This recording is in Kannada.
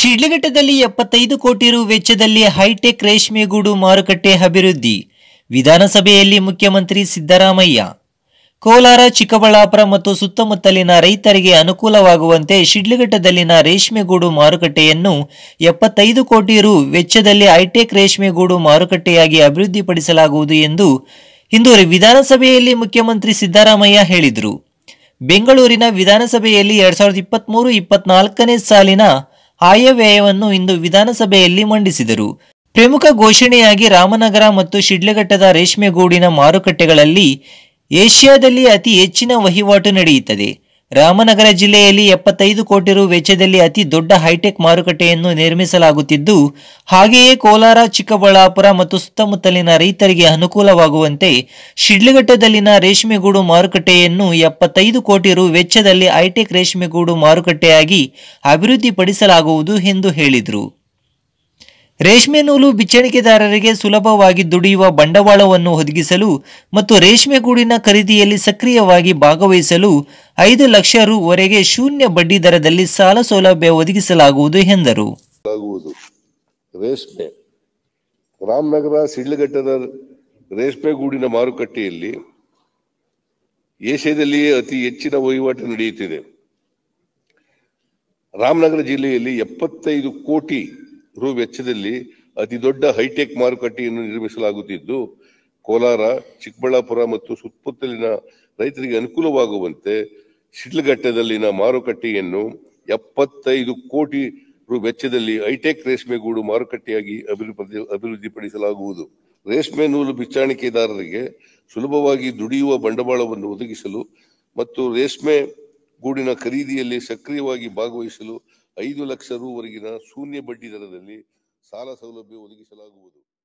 ಶಿಡ್ಲಘಟ್ಟದಲ್ಲಿ ಎಪ್ಪತ್ತೈದು ಕೋಟಿ ರು ವೆಚ್ಚದಲ್ಲಿ ಹೈಟೆಕ್ ರೇಷ್ಮೆಗೂಡು ಮಾರುಕಟ್ಟೆ ಅಭಿವೃದ್ಧಿ ವಿಧಾನಸಭೆಯಲ್ಲಿ ಮುಖ್ಯಮಂತ್ರಿ ಸಿದ್ದರಾಮಯ್ಯ ಕೋಲಾರ ಚಿಕ್ಕಬಳ್ಳಾಪುರ ಮತ್ತು ಸುತ್ತಮುತ್ತಲಿನ ರೈತರಿಗೆ ಅನುಕೂಲವಾಗುವಂತೆ ಶಿಡ್ಲಘಟ್ಟದಲ್ಲಿನ ರೇಷ್ಮೆಗೂಡು ಮಾರುಕಟ್ಟೆಯನ್ನು ಎಪ್ಪತ್ತೈದು ಕೋಟಿ ರು ವೆಚ್ಚದಲ್ಲಿ ಹೈಟೆಕ್ ರೇಷ್ಮೆಗೂಡು ಮಾರುಕಟ್ಟೆಯಾಗಿ ಅಭಿವೃದ್ಧಿಪಡಿಸಲಾಗುವುದು ಎಂದು ಇಂದು ವಿಧಾನಸಭೆಯಲ್ಲಿ ಮುಖ್ಯಮಂತ್ರಿ ಸಿದ್ದರಾಮಯ್ಯ ಹೇಳಿದರು ಬೆಂಗಳೂರಿನ ವಿಧಾನಸಭೆಯಲ್ಲಿ ಎರಡ್ ಸಾವಿರದ ಇಪ್ಪತ್ಮೂರು ಇಪ್ಪತ್ನಾಲ್ಕನೇ ಸಾಲಿನ ಆಯವ್ಯಯವನ್ನು ಇಂದು ವಿಧಾನಸಭೆಯಲ್ಲಿ ಮಂಡಿಸಿದರು ಪ್ರಮುಖ ಘೋಷಣೆಯಾಗಿ ರಾಮನಗರ ಮತ್ತು ಶಿಡ್ಲಘಟ್ಟದ ರೇಷ್ಮೆಗೂಡಿನ ಮಾರುಕಟ್ಟೆಗಳಲ್ಲಿ ಏಷ್ಯಾದಲ್ಲಿ ಅತಿ ಹೆಚ್ಚಿನ ವಹಿವಾಟು ನಡೆಯುತ್ತದೆ ರಾಮನಗರ ಜಿಲ್ಲೆಯಲ್ಲಿ ಎಪ್ಪತ್ತೈದು ಕೋಟಿ ರು ವೆಚ್ಚದಲ್ಲಿ ಅತಿ ದೊಡ್ಡ ಹೈಟೆಕ್ ಮಾರುಕಟ್ಟೆಯನ್ನು ನಿರ್ಮಿಸಲಾಗುತ್ತಿದ್ದು ಹಾಗೆಯೇ ಕೋಲಾರ ಚಿಕ್ಕಬಳ್ಳಾಪುರ ಮತ್ತು ಸುತ್ತಮುತ್ತಲಿನ ರೈತರಿಗೆ ಅನುಕೂಲವಾಗುವಂತೆ ಶಿಡ್ಲಘಟ್ಟದಲ್ಲಿನ ರೇಷ್ಮೆಗೂಡು ಮಾರುಕಟ್ಟೆಯನ್ನು ಎಪ್ಪತ್ತೈದು ಕೋಟಿ ರು ವೆಚ್ಚದಲ್ಲಿ ಹೈಟೆಕ್ ರೇಷ್ಮೆಗೂಡು ಮಾರುಕಟ್ಟೆಯಾಗಿ ಅಭಿವೃದ್ಧಿಪಡಿಸಲಾಗುವುದು ಎಂದು ಹೇಳಿದರು ರೇಷ್ಮೆ ನೂಲು ಬಿಚ್ಚಣಿಕೆದಾರರಿಗೆ ಸುಲಭವಾಗಿ ದುಡಿಯುವ ಬಂಡವಾಳವನ್ನು ಒದಗಿಸಲು ಮತ್ತು ರೇಷ್ಮೆಗೂಡಿನ ಖರೀದಿಯಲ್ಲಿ ಸಕ್ರಿಯವಾಗಿ ಭಾಗವಹಿಸಲು ಐದು ಲಕ್ಷ ರು ವರೆಗೆ ಶೂನ್ಯ ಬಡ್ಡಿ ದರದಲ್ಲಿ ಸಾಲ ಸೌಲಭ್ಯ ಒದಗಿಸಲಾಗುವುದು ಎಂದರು ಆಗುವುದು ರೇಷ್ಮೆ ರಾಮನಗರ ಸಿಡ್ಲಘಟ್ಟದ ರೇಷ್ಮೆ ಗೂಡಿನ ಮಾರುಕಟ್ಟೆಯಲ್ಲಿ ಏಷ್ಯಾದಲ್ಲಿಯೇ ಅತಿ ಹೆಚ್ಚಿನ ವಹಿವಾಟು ನಡೆಯುತ್ತಿದೆ ರಾಮನಗರ ಜಿಲ್ಲೆಯಲ್ಲಿ ಎಪ್ಪತ್ತೈದು ಕೋಟಿ ರು ವೆಚ್ಚದಲ್ಲಿ ಅತಿ ದೊಡ್ಡ ಹೈಟೆಕ್ ಮಾರುಕಟ್ಟೆಯನ್ನು ನಿರ್ಮಿಸಲಾಗುತ್ತಿದ್ದು ಕೋಲಾರ ಚಿಕ್ಕಬಳ್ಳಾಪುರ ಮತ್ತು ಸುತ್ತಮುತ್ತಲಿನ ರೈತರಿಗೆ ಅನುಕೂಲವಾಗುವಂತೆ ಶಿಡ್ಲಘಟ್ಟದಲ್ಲಿನ ಮಾರುಕಟ್ಟೆಯನ್ನು ಎಪ್ಪತ್ತೈದು ಕೋಟಿ ರು ವೆಚ್ಚದಲ್ಲಿ ಹೈಟೆಕ್ ರೇಷ್ಮೆಗೂಡು ಮಾರುಕಟ್ಟೆಯಾಗಿ ಅಭಿವೃದ್ಧಿ ಅಭಿವೃದ್ಧಿಪಡಿಸಲಾಗುವುದು ರೇಷ್ಮೆ ನೂಲು ಬಿಚ್ಚಾಣಿಕೆದಾರರಿಗೆ ಸುಲಭವಾಗಿ ದುಡಿಯುವ ಬಂಡವಾಳವನ್ನು ಒದಗಿಸಲು ಮತ್ತು ರೇಷ್ಮೆ ಗೂಡಿನ ಖರೀದಿಯಲ್ಲಿ ಸಕ್ರಿಯವಾಗಿ ಭಾಗವಹಿಸಲು ಐದು ಲಕ್ಷ ರು ವರೆಗಿನ ಶೂನ್ಯ ಬಡ್ಡಿ ದರದಲ್ಲಿ ಸಾಲ ಸೌಲಭ್ಯ ಒದಗಿಸಲಾಗುವುದು